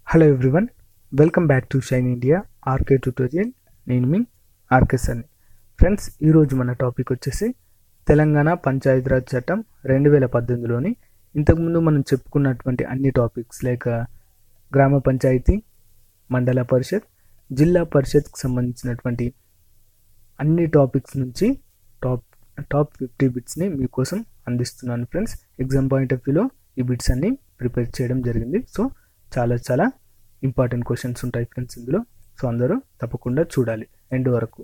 hello everyone welcome back to shine India RK tutorial నేను మీ RK సన్ని friends ఈరోజు మన టాపిక్ వచ్చేసి తెలంగాణ పంచాయతీరాజ్ చట్టం రెండు వేల పద్దెనిమిదిలోని ఇంతకుముందు మనం చెప్పుకున్నటువంటి అన్ని టాపిక్స్ లైక్ గ్రామ పంచాయతీ మండల పరిషత్ జిల్లా పరిషత్కి సంబంధించినటువంటి అన్ని టాపిక్స్ నుంచి టాప్ టాప్ ఫిఫ్టీ బిట్స్ని మీకోసం అందిస్తున్నాను ఫ్రెండ్స్ ఎగ్జామ్ పాయింట్ ఆఫ్ వ్యూలో ఈ బిట్స్ అన్ని ప్రిపేర్ చేయడం జరిగింది సో చాలా చాలా ఇంపార్టెంట్ క్వశ్చన్స్ ఉంటాయి ఫ్రెండ్స్ ఇందులో సో అందరూ తప్పకుండా చూడాలి ఎండ్ వరకు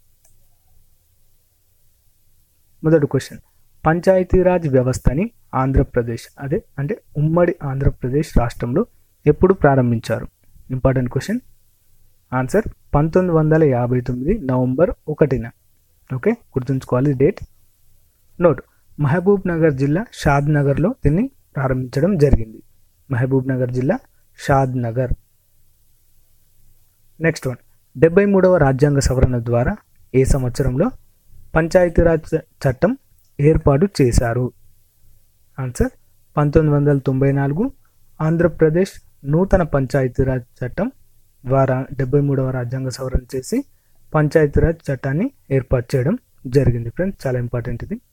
మొదటి క్వశ్చన్ పంచాయతీరాజ్ వ్యవస్థని ఆంధ్రప్రదేశ్ అదే అంటే ఉమ్మడి ఆంధ్రప్రదేశ్ రాష్ట్రంలో ఎప్పుడు ప్రారంభించారు ఇంపార్టెంట్ క్వశ్చన్ ఆన్సర్ పంతొమ్మిది వందల యాభై తొమ్మిది నవంబర్ ఒకటిన ఓకే గుర్తుంచుకోవాలి డేట్ నోట్ మహబూబ్ నగర్ జిల్లా షాద్ నగర్లో దీన్ని ప్రారంభించడం జరిగింది మహబూబ్ నగర్ జిల్లా షాద్ నగర్ నెక్స్ట్ వన్ డెబ్బై మూడవ రాజ్యాంగ సవరణ ద్వారా ఏ సంవత్సరంలో పంచాయతీరాజ్ చట్టం ఏర్పాటు చేశారు ఆన్సర్ పంతొమ్మిది వందల తొంభై నాలుగు ఆంధ్రప్రదేశ్ నూతన పంచాయతీరాజ్ చట్టం ద్వారా డెబ్బై మూడవ రాజ్యాంగ సవరణ చేసి పంచాయతీరాజ్ చట్టాన్ని ఏర్పాటు చేయడం జరిగింది ఫ్రెండ్స్ చాలా ఇంపార్టెంట్ ఇది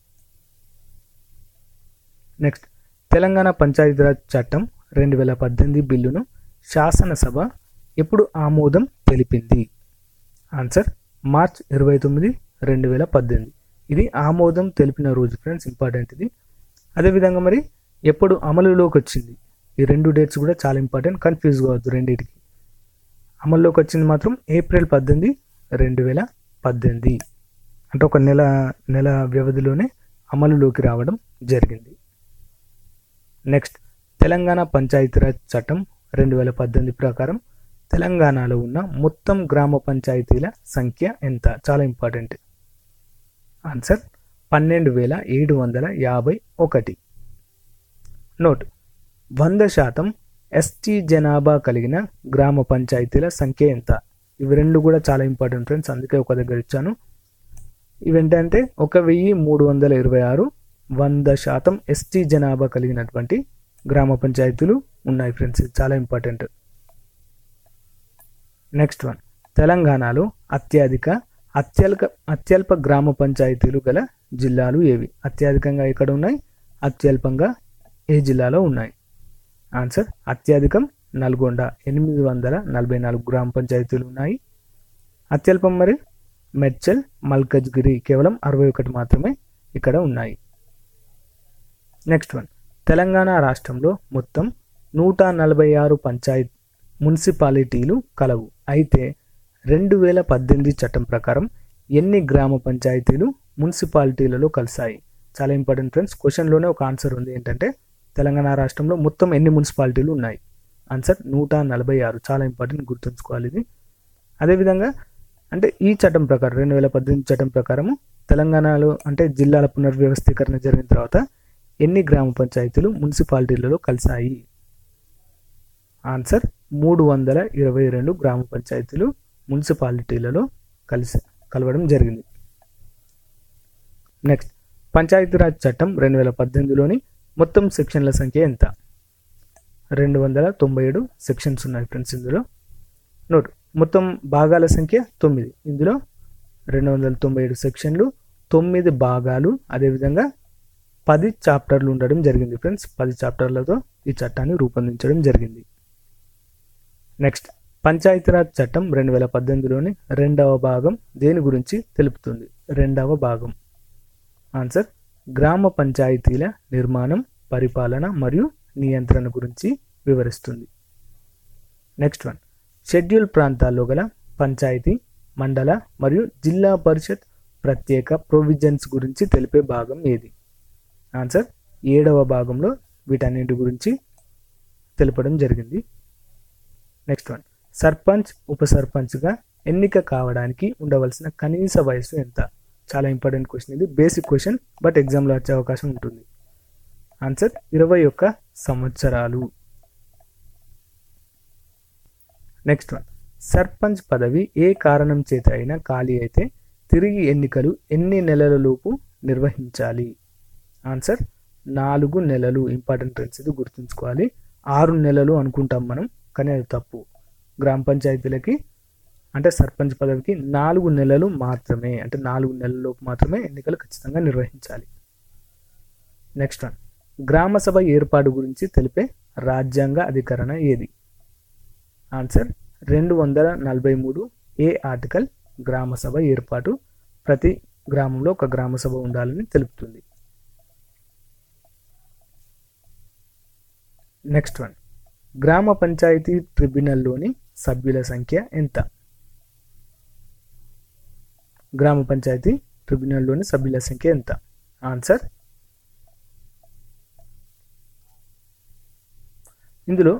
నెక్స్ట్ తెలంగాణ పంచాయతీరాజ్ చట్టం రెండు వేల పద్దెనిమిది బిల్లును శాసనసభ ఎప్పుడు ఆమోదం తెలిపింది ఆన్సర్ మార్చ్ ఇరవై తొమ్మిది రెండు వేల పద్దెనిమిది ఇది ఆమోదం తెలిపిన రోజు ఫ్రెండ్స్ ఇంపార్టెంట్ ఇది అదేవిధంగా మరి ఎప్పుడు అమలులోకి వచ్చింది ఈ రెండు డేట్స్ కూడా చాలా ఇంపార్టెంట్ కన్ఫ్యూజ్ కావద్దు రెండింటికి అమల్లోకి వచ్చింది మాత్రం ఏప్రిల్ పద్దెనిమిది రెండు వేల పద్దెనిమిది అంటే ఒక నెల నెల వ్యవధిలోనే అమలులోకి రావడం జరిగింది నెక్స్ట్ తెలంగాణ పంచాయతీరాజ్ చట్టం రెండు వేల పద్దెనిమిది ప్రకారం తెలంగాణలో ఉన్న మొత్తం గ్రామ పంచాయతీల సంఖ్య ఎంత చాలా ఇంపార్టెంట్ ఆన్సర్ పన్నెండు వేల ఏడు వందల యాభై ఒకటి నోట్ వంద శాతం ఎస్టీ జనాభా కలిగిన గ్రామ పంచాయతీల సంఖ్య ఎంత ఇవి రెండు కూడా చాలా ఇంపార్టెంట్ ఫ్రెండ్స్ అందుకే ఒక దగ్గర ఇచ్చాను ఇవేంటంటే ఒక వెయ్యి మూడు వందల ఇరవై ఆరు వంద శాతం ఎస్టీ జనాభా కలిగినటువంటి గ్రామ పంచాయతీలు ఉన్నాయి ఫ్రెండ్స్ ఇది చాలా ఇంపార్టెంట్ నెక్స్ట్ వన్ తెలంగాణలో అత్యధిక అత్యల్క అత్యల్ప గ్రామ పంచాయతీలు గల జిల్లాలు ఏవి అత్యధికంగా ఎక్కడ ఉన్నాయి అత్యల్పంగా ఏ జిల్లాలో ఉన్నాయి ఆన్సర్ అత్యధికం నల్గొండ ఎనిమిది వందల నలభై నాలుగు గ్రామ పంచాయతీలు ఉన్నాయి అత్యల్పం మరి మెడ్చల్ మల్కజ్గిరి కేవలం అరవై ఒకటి మాత్రమే ఇక్కడ ఉన్నాయి నెక్స్ట్ వన్ తెలంగాణ రాష్ట్రంలో మొత్తం నూట నలభై ఆరు పంచాయత్ మున్సిపాలిటీలు కలవు అయితే రెండు వేల పద్దెనిమిది చట్టం ప్రకారం ఎన్ని గ్రామ పంచాయతీలు మున్సిపాలిటీలలో కలిసాయి చాలా ఇంపార్టెంట్ ఫ్రెండ్స్ క్వశ్చన్లోనే ఒక ఆన్సర్ ఉంది ఏంటంటే తెలంగాణ రాష్ట్రంలో మొత్తం ఎన్ని మున్సిపాలిటీలు ఉన్నాయి ఆన్సర్ నూట నలభై ఆరు చాలా ఇంపార్టెంట్ గుర్తుంచుకోవాలి ఇది అదేవిధంగా అంటే ఈ చట్టం ప్రకారం రెండు వేల పద్దెనిమిది చట్టం ప్రకారము తెలంగాణలో అంటే జిల్లాల పునర్వ్యవస్థీకరణ జరిగిన తర్వాత ఎన్ని గ్రామ పంచాయతీలు మున్సిపాలిటీలలో కలిసాయి ఆన్సర్ మూడు వందల ఇరవై రెండు గ్రామ పంచాయతీలు మున్సిపాలిటీలలో కలిసి కలవడం జరిగింది నెక్స్ట్ పంచాయతీరాజ్ చట్టం రెండు వేల పద్దెనిమిదిలోని మొత్తం సెక్షన్ల సంఖ్య ఎంత రెండు వందల తొంభై ఏడు సెక్షన్స్ ఉన్నాయి ఫ్రెండ్స్ ఇందులో నోట్ మొత్తం భాగాల సంఖ్య తొమ్మిది ఇందులో రెండు వందల తొంభై ఏడు సెక్షన్లు తొమ్మిది భాగాలు అదేవిధంగా పది చాప్టర్లు ఉండడం జరిగింది ఫ్రెండ్స్ పది చాప్టర్లతో ఈ చట్టాన్ని రూపొందించడం జరిగింది నెక్స్ట్ పంచాయతీరాజ్ చట్టం రెండు వేల పద్దెనిమిదిలోని రెండవ భాగం దేని గురించి తెలుపుతుంది రెండవ భాగం ఆన్సర్ గ్రామ పంచాయతీల నిర్మాణం పరిపాలన మరియు నియంత్రణ గురించి వివరిస్తుంది నెక్స్ట్ వన్ షెడ్యూల్ ప్రాంతాల్లో గల పంచాయతీ మండల మరియు జిల్లా పరిషత్ ప్రత్యేక ప్రొవిజన్స్ గురించి తెలిపే భాగం ఏది ఆన్సర్ ఏడవ భాగంలో వీటన్నింటి గురించి తెలపడం జరిగింది నెక్స్ట్ వన్ సర్పంచ్ ఉప సర్పంచ్గా ఎన్నిక కావడానికి ఉండవలసిన కనీస వయసు ఎంత చాలా ఇంపార్టెంట్ క్వశ్చన్ ఇది బేసిక్ క్వశ్చన్ బట్ ఎగ్జామ్లో వచ్చే అవకాశం ఉంటుంది ఆన్సర్ ఇరవై ఒక్క సంవత్సరాలు నెక్స్ట్ వన్ సర్పంచ్ పదవి ఏ కారణం చేత అయినా ఖాళీ అయితే తిరిగి ఎన్నికలు ఎన్ని నెలల లోపు నిర్వహించాలి ఆన్సర్ నాలుగు నెలలు ఇంపార్టెంట్ ఫ్రెండ్స్ ఇది గుర్తుంచుకోవాలి ఆరు నెలలు అనుకుంటాం మనం కానీ అది తప్పు గ్రామ పంచాయతీలకి అంటే సర్పంచ్ పదవికి నాలుగు నెలలు మాత్రమే అంటే నాలుగు నెలల్లోపు మాత్రమే ఎన్నికలు ఖచ్చితంగా నిర్వహించాలి నెక్స్ట్ వన్ గ్రామ సభ ఏర్పాటు గురించి తెలిపే రాజ్యాంగ అధికరణ ఏది ఆన్సర్ రెండు వందల నలభై మూడు ఏ ఆర్టికల్ గ్రామ సభ ఏర్పాటు ప్రతి గ్రామంలో ఒక గ్రామ సభ ఉండాలని తెలుపుతుంది నెక్స్ట్ వన్ గ్రామ పంచాయతీ ట్రిబ్యునల్లోని సభ్యుల సంఖ్య ఎంత గ్రామ పంచాయతీ ట్రిబ్యునల్లోని సభ్యుల సంఖ్య ఎంత ఆన్సర్ ఇందులో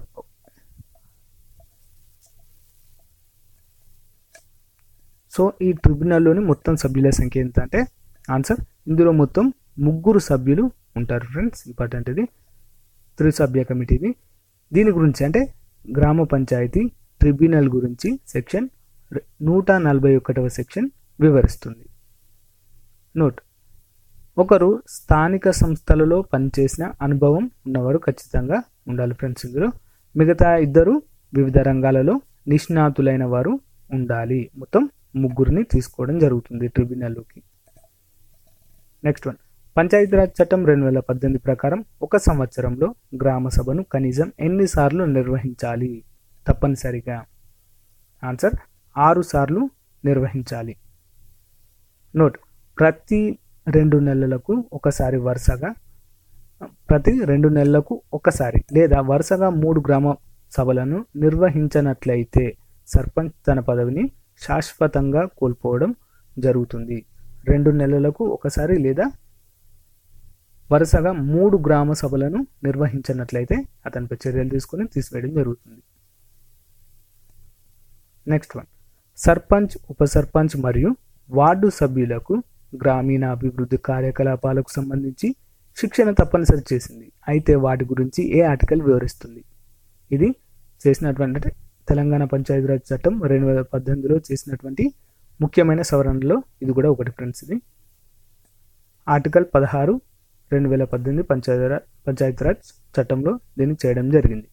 సో ఈ ట్రిబ్యునల్లోని మొత్తం సభ్యుల సంఖ్య ఎంత అంటే ఆన్సర్ ఇందులో మొత్తం ముగ్గురు సభ్యులు ఉంటారు ఫ్రెండ్స్ ఇంపార్టెంట్ ఇది త్రిసభ్య కమిటీది దీని గురించి అంటే గ్రామ పంచాయతీ ట్రిబ్యునల్ గురించి సెక్షన్ నూట నలభై ఒకటవ సెక్షన్ వివరిస్తుంది నోట్ ఒకరు స్థానిక సంస్థలలో పనిచేసిన అనుభవం ఉన్నవారు ఖచ్చితంగా ఉండాలి ఫ్రెండ్స్ ఇందులో మిగతా ఇద్దరు వివిధ రంగాలలో నిష్ణాతులైన వారు ఉండాలి మొత్తం ముగ్గురిని తీసుకోవడం జరుగుతుంది ట్రిబ్యునల్లోకి నెక్స్ట్ వన్ పంచాయతీరాజ్ చట్టం రెండు వేల పద్దెనిమిది ప్రకారం ఒక సంవత్సరంలో గ్రామ సభను కనీసం ఎన్నిసార్లు నిర్వహించాలి తప్పనిసరిగా ఆన్సర్ ఆరు సార్లు నిర్వహించాలి నోట్ ప్రతి రెండు నెలలకు ఒకసారి వరుసగా ప్రతి రెండు నెలలకు ఒకసారి లేదా వరుసగా మూడు గ్రామ సభలను నిర్వహించనట్లయితే సర్పంచ్ తన పదవిని శాశ్వతంగా కోల్పోవడం జరుగుతుంది రెండు నెలలకు ఒకసారి లేదా వరుసగా మూడు గ్రామ సభలను నిర్వహించినట్లయితే అతనిపై చర్యలు తీసుకుని తీసివేయడం జరుగుతుంది నెక్స్ట్ వన్ సర్పంచ్ ఉప సర్పంచ్ మరియు వార్డు సభ్యులకు గ్రామీణ అభివృద్ధి కార్యకలాపాలకు సంబంధించి శిక్షణ తప్పనిసరి చేసింది అయితే వాటి గురించి ఏ ఆర్టికల్ వివరిస్తుంది ఇది చేసినటువంటి అంటే తెలంగాణ పంచాయతీరాజ్ చట్టం రెండు వేల పద్దెనిమిదిలో చేసినటువంటి ముఖ్యమైన సవరణలో ఇది కూడా ఒకటి ఫ్రెండ్స్ ఇది ఆర్టికల్ పదహారు రెండు వేల పద్దెనిమిది పంచాయతీరాజ్ పంచాయతీరాజ్ చట్టంలో దీన్ని చేయడం జరిగింది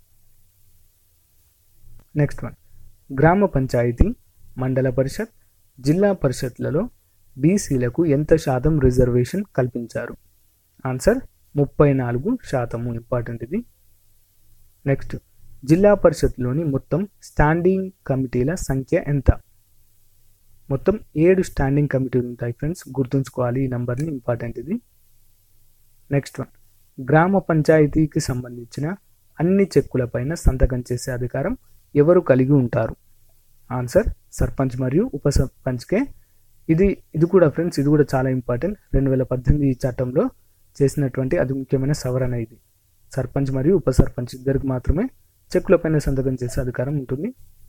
నెక్స్ట్ వన్ గ్రామ పంచాయతీ మండల పరిషత్ జిల్లా పరిషత్లలో బీసీలకు ఎంత శాతం రిజర్వేషన్ కల్పించారు ఆన్సర్ ముప్పై నాలుగు శాతము ఇంపార్టెంట్ ఇది నెక్స్ట్ జిల్లా పరిషత్లోని మొత్తం స్టాండింగ్ కమిటీల సంఖ్య ఎంత మొత్తం ఏడు స్టాండింగ్ కమిటీలు ఉంటాయి ఫ్రెండ్స్ గుర్తుంచుకోవాలి ఈ నంబర్ని ఇంపార్టెంట్ ఇది నెక్స్ట్ వన్ గ్రామ పంచాయతీకి సంబంధించిన అన్ని చెక్కులపైన సంతకం చేసే అధికారం ఎవరు కలిగి ఉంటారు ఆన్సర్ సర్పంచ్ మరియు ఉప సర్పంచ్కే ఇది ఇది కూడా ఫ్రెండ్స్ ఇది కూడా చాలా ఇంపార్టెంట్ రెండు వేల పద్దెనిమిది ఈ చట్టంలో చేసినటువంటి అతి ముఖ్యమైన సవరణ ఇది సర్పంచ్ మరియు ఉప సర్పంచ్ ఇద్దరికి మాత్రమే చెక్కులపైన సంతకం చేసే అధికారం ఉంటుంది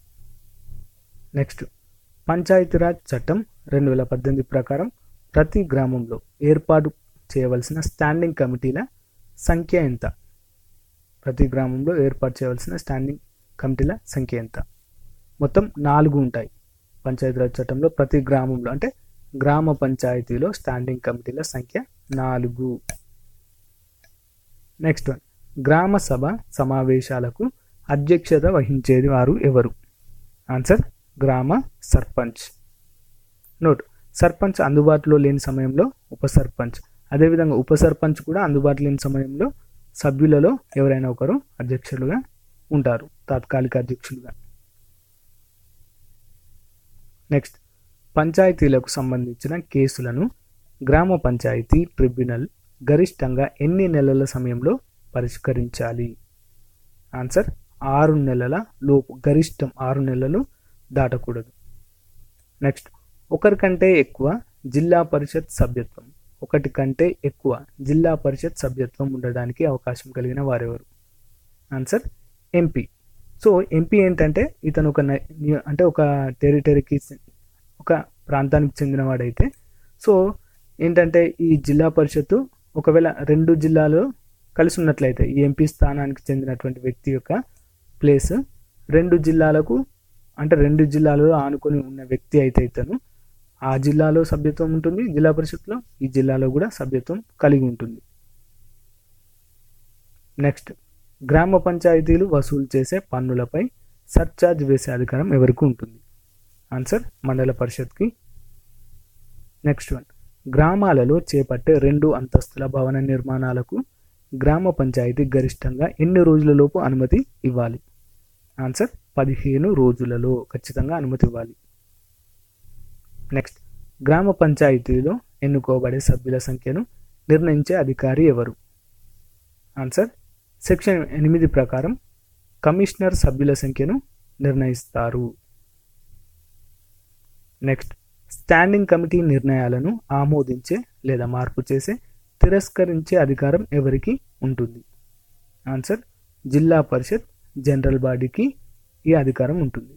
నెక్స్ట్ పంచాయతీరాజ్ చట్టం రెండు వేల పద్దెనిమిది ప్రకారం ప్రతి గ్రామంలో ఏర్పాటు చేయవలసిన స్టాండింగ్ కమిటీల సంఖ్య ఎంత ప్రతి గ్రామంలో ఏర్పాటు చేయవలసిన స్టాండింగ్ కమిటీల సంఖ్య ఎంత మొత్తం నాలుగు ఉంటాయి పంచాయతీరాజ్ చట్టంలో ప్రతి గ్రామంలో అంటే గ్రామ పంచాయతీలో స్టాండింగ్ కమిటీల సంఖ్య నాలుగు నెక్స్ట్ వన్ గ్రామ సభ సమావేశాలకు అధ్యక్షత వహించేది వారు ఎవరు ఆన్సర్ గ్రామ సర్పంచ్ నోట్ సర్పంచ్ అందుబాటులో లేని సమయంలో ఉప సర్పంచ్ అదేవిధంగా ఉప సర్పంచ్ కూడా అందుబాటులో లేని సమయంలో సభ్యులలో ఎవరైనా ఒకరు అధ్యక్షులుగా ఉంటారు తాత్కాలిక అధ్యక్షులుగా నెక్స్ట్ పంచాయతీలకు సంబంధించిన కేసులను గ్రామ పంచాయతీ ట్రిబ్యునల్ గరిష్టంగా ఎన్ని నెలల సమయంలో పరిష్కరించాలి ఆన్సర్ ఆరు నెలల లోపు గరిష్టం ఆరు నెలలు దాటకూడదు నెక్స్ట్ ఒకరికంటే ఎక్కువ జిల్లా పరిషత్ సభ్యత్వం ఒకటి కంటే ఎక్కువ జిల్లా పరిషత్ సభ్యత్వం ఉండడానికి అవకాశం కలిగిన వారెవరు ఆన్సర్ ఎంపీ సో ఎంపీ ఏంటంటే ఇతను ఒక నై- ని- అంటే ఒక టెరిటరీకి ఒక ప్రాంతానికి చెందినవాడైతే సో ఏంటంటే ఈ జిల్లా పరిషత్తు ఒకవేళ రెండు జిల్లాలు కలిసి ఉన్నట్లయితే ఈ ఎంపీ స్థానానికి చెందినటువంటి వ్యక్తి యొక్క ప్లేస్ రెండు జిల్లాలకు అంటే రెండు జిల్లాలలో ఆనుకొని ఉన్న వ్యక్తి అయితే ఇతను ఆ జిల్లాలో సభ్యత్వం ఉంటుంది జిల్లా పరిషత్లో ఈ జిల్లాలో కూడా సభ్యత్వం కలిగి ఉంటుంది నెక్స్ట్ గ్రామ పంచాయతీలు వసూలు చేసే పన్నులపై సర్చార్జ్ వేసే అధికారం ఎవరికి ఉంటుంది ఆన్సర్ మండల పరిషత్కి నెక్స్ట్ వన్ గ్రామాలలో చేపట్టే రెండు అంతస్తుల భవన నిర్మాణాలకు గ్రామ పంచాయతీ గరిష్టంగా ఎన్ని రోజులలోపు అనుమతి ఇవ్వాలి ఆన్సర్ పదిహేను రోజులలో ఖచ్చితంగా అనుమతి ఇవ్వాలి నెక్స్ట్ గ్రామ పంచాయతీలో ఎన్నుకోబడే సభ్యుల సంఖ్యను నిర్ణయించే అధికారి ఎవరు ఆన్సర్ సెక్షన్ ఎనిమిది ప్రకారం కమిషనర్ సభ్యుల సంఖ్యను నిర్ణయిస్తారు నెక్స్ట్ స్టాండింగ్ కమిటీ నిర్ణయాలను ఆమోదించే లేదా మార్పు చేసే తిరస్కరించే అధికారం ఎవరికి ఉంటుంది ఆన్సర్ జిల్లా పరిషత్ జనరల్ బాడీకి ఈ అధికారం ఉంటుంది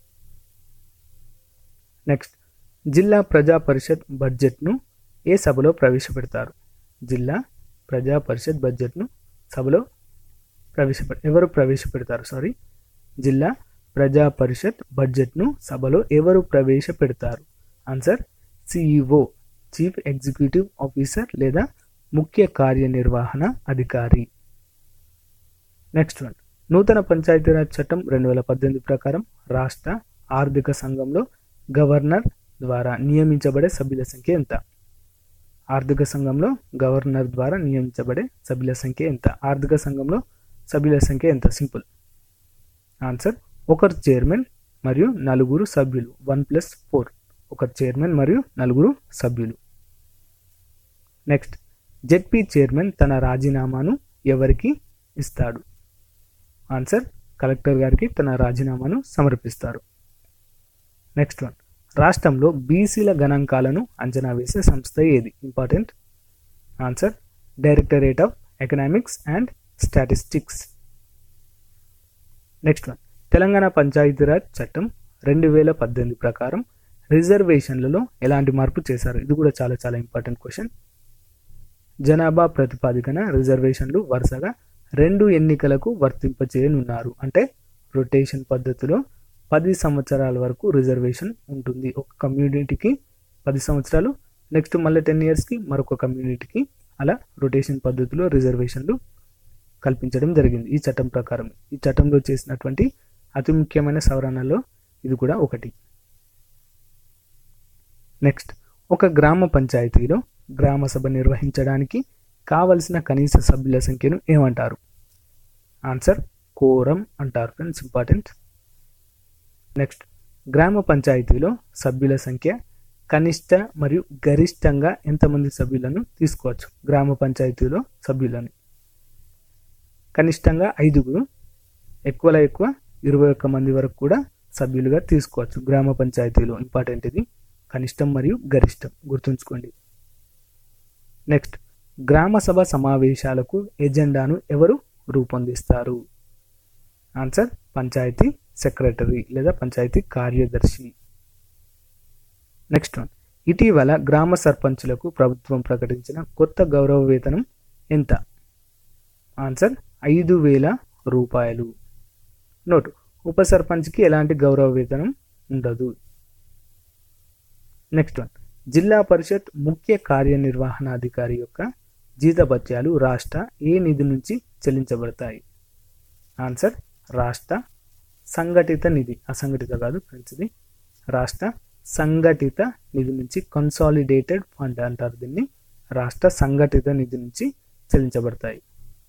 నెక్స్ట్ జిల్లా ప్రజా పరిషత్ బడ్జెట్ను ఏ సభలో ప్రవేశపెడతారు జిల్లా ప్రజా పరిషత్ బడ్జెట్ను సభలో ప్రవేశపె ఎవరు ప్రవేశపెడతారు సారీ జిల్లా ప్రజా పరిషత్ బడ్జెట్ను సభలో ఎవరు ప్రవేశపెడతారు answer CEO chief executive officer లేదా ముఖ్య కార్యనిర్వహణ అధికారి నెక్స్ట్ వన్ నూతన పంచాయతీరాజ్ చట్టం రెండు వేల పద్దెనిమిది ప్రకారం రాష్ట్ర ఆర్థిక సంఘంలో గవర్నర్ ద్వారా నియమించబడే సభ్యుల సంఖ్య ఎంత ఆర్థిక సంఘంలో గవర్నర్ ద్వారా నియమించబడే సభ్యుల సంఖ్య ఎంత ఆర్థిక సంఘంలో సభ్యుల సంఖ్య ఎంత సింపుల్ ఆన్సర్ ఒకరు చైర్మన్ మరియు నలుగురు సభ్యులు వన్ ప్లస్ ఫోర్ ఒక చైర్మన్ మరియు నలుగురు సభ్యులు నెక్స్ట్ జెడ్పీ చైర్మన్ తన రాజీనామాను ఎవరికి ఇస్తాడు ఆన్సర్ కలెక్టర్ గారికి తన రాజీనామాను సమర్పిస్తారు నెక్స్ట్ వన్ రాష్ట్రంలో బీసీల గణాంకాలను అంచనా వేసే సంస్థ ఏది important answer directorate of economics and statistics next one Telangana Panchayati Raj చట్టం రెండు వేల పద్దెనిమిది ప్రకారం రిజర్వేషన్లలో ఎలాంటి మార్పు చేశారు ఇది కూడా చాలా చాలా ఇంపార్టెంట్ క్వశ్చన్ జనాభా ప్రతిపాదికన రిజర్వేషన్లు వరుసగా రెండు ఎన్నికలకు వర్తింపచేయనున్నారు అంటే రొటేషన్ పద్ధతిలో పది సంవత్సరాల వరకు రిజర్వేషన్ ఉంటుంది ఒక కమ్యూనిటీకి పది సంవత్సరాలు నెక్స్ట్ మళ్ళీ టెన్ ఇయర్స్కి మరొక కమ్యూనిటీకి అలా రొటేషన్ పద్ధతిలో రిజర్వేషన్లు కల్పించడం జరిగింది ఈ చట్టం ప్రకారం ఈ చట్టంలో చేసినటువంటి అతి ముఖ్యమైన సవరణలో ఇది కూడా ఒకటి నెక్స్ట్ ఒక గ్రామ పంచాయతీలో గ్రామ సభ నిర్వహించడానికి కావలసిన కనీస సభ్యుల సంఖ్యను ఏమంటారు ఆన్సర్ కోరం అంటారు ఫ్రెండ్స్ ఇంపార్టెంట్ నెక్స్ట్ గ్రామ పంచాయతీలో సభ్యుల సంఖ్య కనిష్ట మరియు గరిష్టంగా ఎంతమంది సభ్యులను తీసుకోవచ్చు గ్రామ పంచాయతీలో సభ్యులను కనిష్టంగా ఐదుగురు ఎక్కువలో ఎక్కువ ఇరవై ఒక్క మంది వరకు కూడా సభ్యులుగా తీసుకోవచ్చు గ్రామ పంచాయతీలో ఇంపార్టెంట్ ఇది కనిష్టం మరియు గరిష్టం గుర్తుంచుకోండి నెక్స్ట్ గ్రామ సభ సమావేశాలకు ఎజెండాను ఎవరు రూపొందిస్తారు ఆన్సర్ పంచాయతీ సెక్రటరీ లేదా పంచాయతీ కార్యదర్శి నెక్స్ట్ వన్ ఇటీవల గ్రామ సర్పంచులకు ప్రభుత్వం ప్రకటించిన కొత్త గౌరవ వేతనం ఎంత ఆన్సర్ ఐదు వేల రూపాయలు నోటు ఉప సర్పంచ్కి ఎలాంటి గౌరవ వేతనం ఉండదు నెక్స్ట్ వన్ జిల్లా పరిషత్ ముఖ్య కార్యనిర్వహణాధికారి యొక్క జీతభత్యాలు రాష్ట్ర ఏ నిధి నుంచి చెల్లించబడతాయి ఆన్సర్ రాష్ట్ర సంఘటిత నిధి అసంఘటిత కాదు ఫ్రెండ్స్ ఇది రాష్ట్ర సంఘటిత నిధి నుంచి కన్సాలిడేటెడ్ ఫండ్ అంటారు దీన్ని రాష్ట్ర సంఘటిత నిధి నుంచి చెల్లించబడతాయి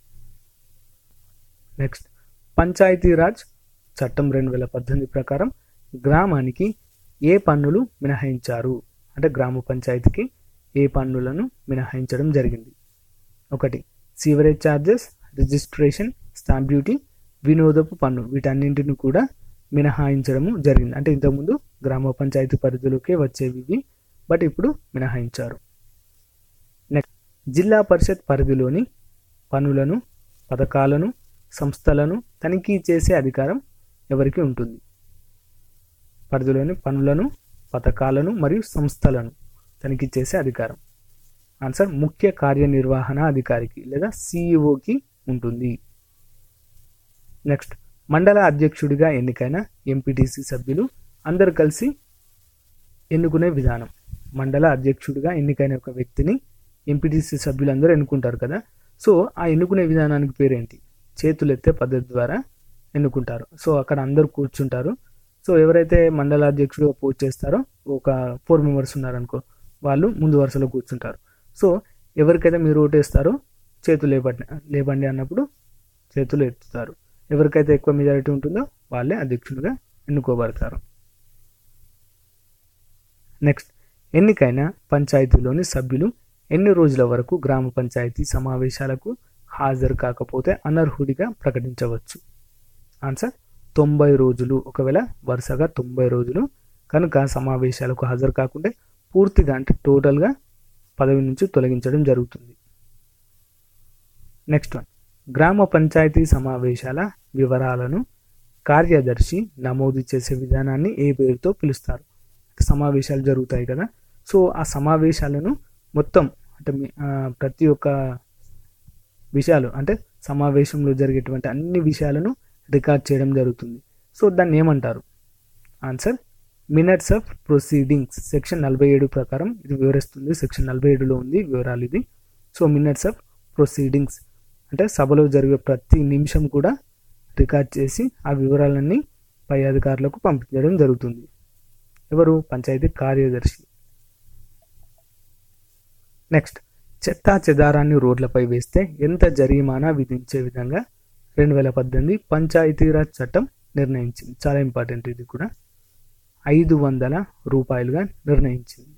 నెక్స్ట్ పంచాయతీరాజ్ చట్టం రెండు వేల పద్దెనిమిది ప్రకారం గ్రామానికి ఏ పన్నులు మినహాయించారు అంటే గ్రామ పంచాయతీకి ఏ పన్నులను మినహాయించడం జరిగింది ఒకటి sewerage charges registration stamp duty వినోదపు పన్ను వీటన్నింటిని కూడా మినహాయించడము జరిగింది అంటే ఇంతకుముందు గ్రామ పంచాయతీ పరిధిలోకే వచ్చేవి ఇవి బట్ ఇప్పుడు మినహాయించారు నెక్స్ట్ జిల్లా పరిషత్ పరిధిలోని పనులను పథకాలను సంస్థలను తనిఖీ చేసే అధికారం ఎవరికి ఉంటుంది పరిధిలోని పనులను పథకాలను మరియు సంస్థలను తనిఖీ చేసే అధికారం ఆన్సర్ ముఖ్య కార్యనిర్వహణ అధికారికి లేదా సిఇఓకి ఉంటుంది నెక్స్ట్ మండల అధ్యక్షుడిగా ఎన్నికైన ఎంపీటీసీ సభ్యులు అందరు కలిసి ఎన్నుకునే విధానం మండల అధ్యక్షుడిగా ఎన్నికైన ఒక వ్యక్తిని ఎంపీటీసీ సభ్యులందరూ ఎన్నుకుంటారు కదా సో ఆ ఎన్నుకునే విధానానికి పేరేంటి చేతులెత్తే పద్ధతి ద్వారా ఎన్నుకుంటారు సో అక్కడ అందరూ కూర్చుంటారు సో ఎవరైతే మండల అధ్యక్షుడిగా పోస్ట్ చేస్తారో ఒక ఫోర్ మెంబర్స్ ఉన్నారనుకో వాళ్ళు ముందు వరుసలో కూర్చుంటారు సో ఎవరికైతే మీరు ఓటేస్తారో చేతులు లేపండి లేపండి అన్నప్పుడు చేతులు ఎత్తుతారు ఎవరికైతే ఎక్కువ మెజారిటీ ఉంటుందో వాళ్ళే అధ్యక్షుడిగా ఎన్నుకోబడతారు నెక్స్ట్ ఎన్నికైన పంచాయతీలోని సభ్యులు ఎన్ని రోజుల వరకు గ్రామ పంచాయతీ సమావేశాలకు హాజరు కాకపోతే అనర్హుడిగా ప్రకటించవచ్చు ఆన్సర్ తొంభై రోజులు ఒకవేళ వరుసగా తొంభై రోజులు కనుక సమావేశాలకు హాజరు కాకుంటే పూర్తిగా అంటే టోటల్గా పదవి నుంచి తొలగించడం జరుగుతుంది నెక్స్ట్ వన్ గ్రామ పంచాయతీ సమావేశాల వివరాలను కార్యదర్శి నమోదు చేసే విధానాన్ని ఏ పేరుతో పిలుస్తారు సమావేశాలు జరుగుతాయి కదా సో ఆ సమావేశాలను మొత్తం అంటే మీ- ఆ, ప్రతి ఒక్క విషయాలు అంటే సమావేశంలో జరిగేటువంటి అన్ని విషయాలను రికార్డ్ చేయడం జరుగుతుంది సో దాన్ని ఏమంటారు answer minutes of proceedings section నలభై ఏడు ప్రకారం ఇది వివరిస్తుంది సెక్షన్ నలభై ఏడులో ఉంది వివరాలు ఇది సో మినిట్స్ ఆఫ్ ప్రొసీడింగ్స్ అంటే సభలో జరిగే ప్రతి నిమిషం కూడా రికార్డ్ చేసి ఆ వివరాలన్నీ పై అధికారులకు పంపించడం జరుగుతుంది ఎవరు పంచాయతీ కార్యదర్శి నెక్స్ట్ చెత్తా చెదారాన్ని రోడ్లపై వేస్తే ఎంత జరిమానా విధించే విధంగా రెండు వేల పద్దెనిమిది పంచాయతీరాజ్ చట్టం నిర్ణయించింది చాలా ఇంపార్టెంట్ ఇది కూడా ఐదు వందల రూపాయలుగా నిర్ణయించింది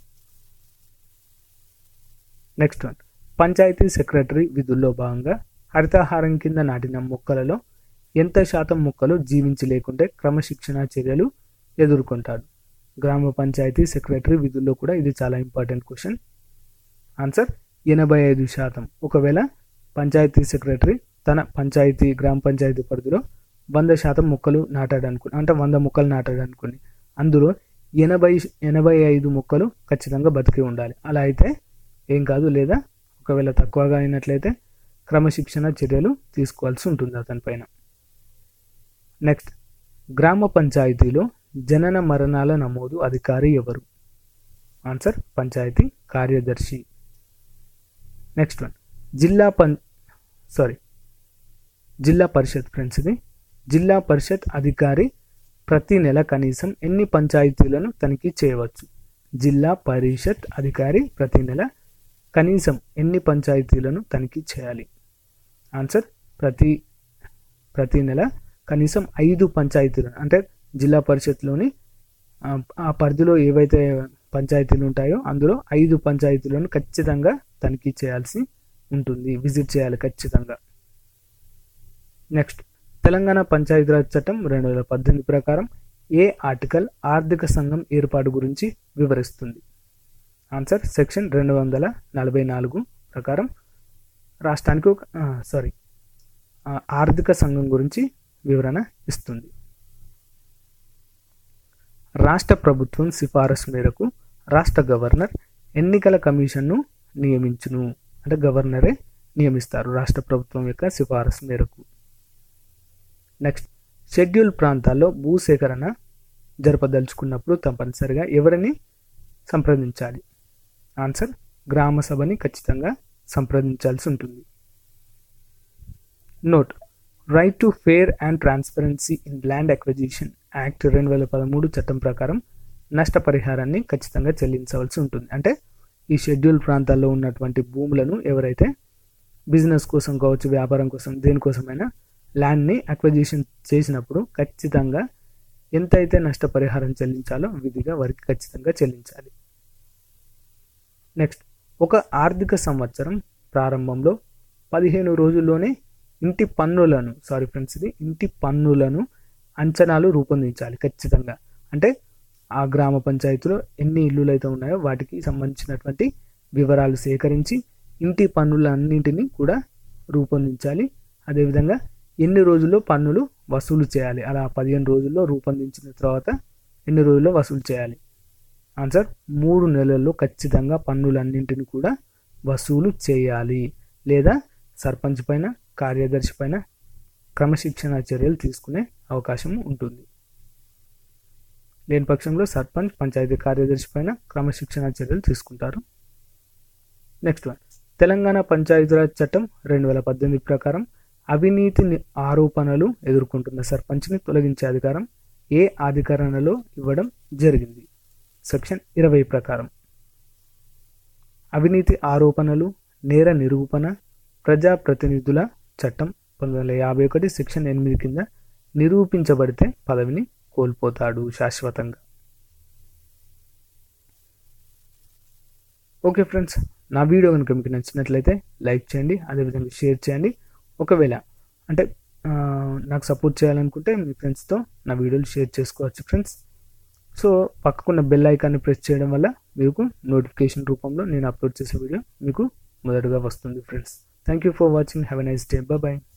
నెక్స్ట్ వన్ పంచాయతీ సెక్రటరీ విధుల్లో భాగంగా హరితహారం కింద నాటిన మొక్కలలో ఎంత శాతం మొక్కలు జీవించి లేకుంటే క్రమశిక్షణ చర్యలు ఎదుర్కొంటాడు గ్రామ పంచాయతీ సెక్రటరీ విధుల్లో కూడా ఇది చాలా ఇంపార్టెంట్ క్వశ్చన్ ఆన్సర్ ఎనభై ఐదు శాతం ఒకవేళ పంచాయతీ సెక్రటరీ తన పంచాయతీ గ్రామ పంచాయతీ పరిధిలో వంద శాతం మొక్కలు నాటాడు అనుకుని అంటే వంద మొక్కలు నాటాడు అనుకుని అందులో ఎనభై ఎనభై ఐదు మొక్కలు ఖచ్చితంగా బతికి ఉండాలి అలా అయితే ఏం కాదు లేదా ఒకవేళ తక్కువగా అయినట్లయితే క్రమశిక్షణ చర్యలు తీసుకోవాల్సి ఉంటుంది అతని పైన నెక్స్ట్ గ్రామ పంచాయతీలో జనన మరణాల నమోదు అధికారి ఎవరు ఆన్సర్ పంచాయతీ కార్యదర్శి నెక్స్ట్ వన్ జిల్లా పం సారీ జిల్లా పరిషత్ ఫ్రెండ్స్ ఇది జిల్లా పరిషత్ అధికారి ప్రతి నెల కనీసం ఎన్ని పంచాయతీలను తనిఖీ చేయవచ్చు జిల్లా పరిషత్ అధికారి ప్రతి నెల కనీసం ఎన్ని పంచాయతీలను తనిఖీ చేయాలి ఆన్సర్ ప్రతి ప్రతి నెల కనీసం ఐదు పంచాయతీలను అంటే జిల్లా పరిషత్లోని ఆ, ఆ పరిధిలో ఏవైతే పంచాయతీలు ఉంటాయో అందులో ఐదు పంచాయతీలను ఖచ్చితంగా తనిఖీ చేయాల్సి ఉంటుంది విజిట్ చేయాలి ఖచ్చితంగా నెక్స్ట్ తెలంగాణ పంచాయతీరాజ్ చట్టం రెండు వేల పద్దెనిమిది ప్రకారం ఏ ఆర్టికల్ ఆర్థిక సంఘం ఏర్పాటు గురించి వివరిస్తుంది ఆన్సర్ సెక్షన్ రెండు వందల నలభై నాలుగు ప్రకారం రాష్ట్రానికి ఒక సారీ ఆర్థిక సంఘం గురించి వివరణ ఇస్తుంది రాష్ట్ర ప్రభుత్వం సిఫారసు మేరకు రాష్ట్ర గవర్నర్ ఎన్నికల కమిషన్ను నియమించును అంటే గవర్నరే నియమిస్తారు రాష్ట్ర ప్రభుత్వం యొక్క సిఫారసు మేరకు నెక్స్ట్ షెడ్యూల్ ప్రాంతాల్లో భూసేకరణ జరపదలుచుకున్నప్పుడు తప్పనిసరిగా ఎవరిని సంప్రదించాలి ఆన్సర్ గ్రామ సభని ఖచ్చితంగా సంప్రదించాల్సి ఉంటుంది note right to fair and transparency in land acquisition act రెండు వేల పదమూడు చట్టం ప్రకారం నష్టపరిహారాన్ని ఖచ్చితంగా చెల్లించవలసి ఉంటుంది అంటే ఈ షెడ్యూల్ ప్రాంతాల్లో ఉన్నటువంటి భూములను ఎవరైతే బిజినెస్ కోసం కావచ్చు వ్యాపారం కోసం దేనికోసమైనా ల్యాండ్ని అక్విజిషన్ చేసినప్పుడు ఖచ్చితంగా ఎంతైతే నష్టపరిహారం చెల్లించాలో విధిగా వారికి ఖచ్చితంగా చెల్లించాలి నెక్స్ట్ ఒక ఆర్థిక సంవత్సరం ప్రారంభంలో పదిహేను రోజుల్లోనే ఇంటి పన్నులను సారీ ఫ్రెండ్స్ ఇది ఇంటి పన్నులను అంచనాలు రూపొందించాలి ఖచ్చితంగా అంటే ఆ గ్రామ పంచాయతీలో ఎన్ని ఇల్లులు అయితే ఉన్నాయో వాటికి సంబంధించినటువంటి వివరాలు సేకరించి ఇంటి పన్నులన్నింటినీ కూడా రూపొందించాలి అదేవిధంగా ఎన్ని రోజుల్లో పన్నులు వసూలు చేయాలి అలా పదిహేను రోజుల్లో రూపొందించిన తర్వాత ఎన్ని రోజుల్లో వసూలు చేయాలి ఆన్సర్ మూడు నెలల్లో ఖచ్చితంగా పన్నులన్నింటిని కూడా వసూలు చేయాలి లేదా సర్పంచ్ పైన కార్యదర్శి పైన క్రమశిక్షణ చర్యలు తీసుకునే అవకాశం ఉంటుంది లేని పక్షంలో సర్పంచ్ పంచాయతీ కార్యదర్శి పైన క్రమశిక్షణ చర్యలు తీసుకుంటారు నెక్స్ట్ వన్ తెలంగాణ పంచాయతీరాజ్ చట్టం రెండు వేల పద్దెనిమిది ప్రకారం అవినీతి ని- ఆరోపణలు ఎదుర్కొంటున్న సర్పంచ్ని తొలగించే అధికారం ఏ అధికరణలో ఇవ్వడం జరిగింది సెక్షన్ ఇరవై ప్రకారం అవినీతి ఆరోపణలు నేర నిరూపణ ప్రజాప్రతినిధుల చట్టం పంతొమ్మిది వందల యాభై ఒకటి సెక్షన్ ఎనిమిది కింద నిరూపించబడితే పదవిని కోల్పోతాడు శాశ్వతంగా ఓకే ఫ్రెండ్స్ నా వీడియో కనుక మీకు నచ్చినట్లయితే లైక్ చేయండి అదేవిధంగా షేర్ చేయండి ఒకవేళ అంటే ఆ, నాకు సపోర్ట్ చేయాలనుకుంటే మీ ఫ్రెండ్స్తో నా వీడియోలు షేర్ చేసుకోవచ్చు ఫ్రెండ్స్ సో పక్కకున్న బెల్ ఐకాన్ని ప్రెస్ చేయడం వల్ల మీకు నోటిఫికేషన్ రూపంలో నేను అప్లోడ్ చేసే వీడియో మీకు మొదటగా వస్తుంది friends thank you for watching have a nice day bye